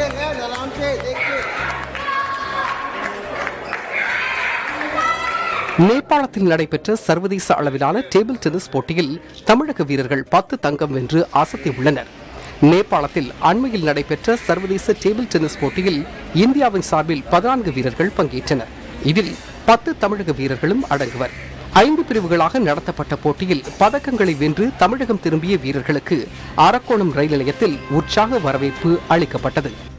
आराम से देखिए நேபாளத்தில் நடைபெற்ற சர்வதேச அளவிலான டேபிள் டென்னிஸ் போட்டியில் தமிழக வீரர்கள் பத்து தங்கம் வென்று அசத்தியுள்ளனர் நேபாளத்தில் அண்மையில் நடைபெற்ற சர்வதேச டேபிள் டென்னிஸ் போட்டியில் இந்தியாவின் சார்பில் பதினான்கு வீரர்கள் பங்கேற்றனர் இதில் பத்து தமிழக வீரர்களும் அடங்குவர் ஐந்து பிரிவுகளாக நடத்தப்பட்ட போட்டியில் பதக்கங்களை வென்று தமிழகம் திரும்பிய வீரர்களுக்கு அரக்கோணம் ரயில் நிலையத்தில் உற்சாக வரவேற்பு அளிக்கப்பட்டது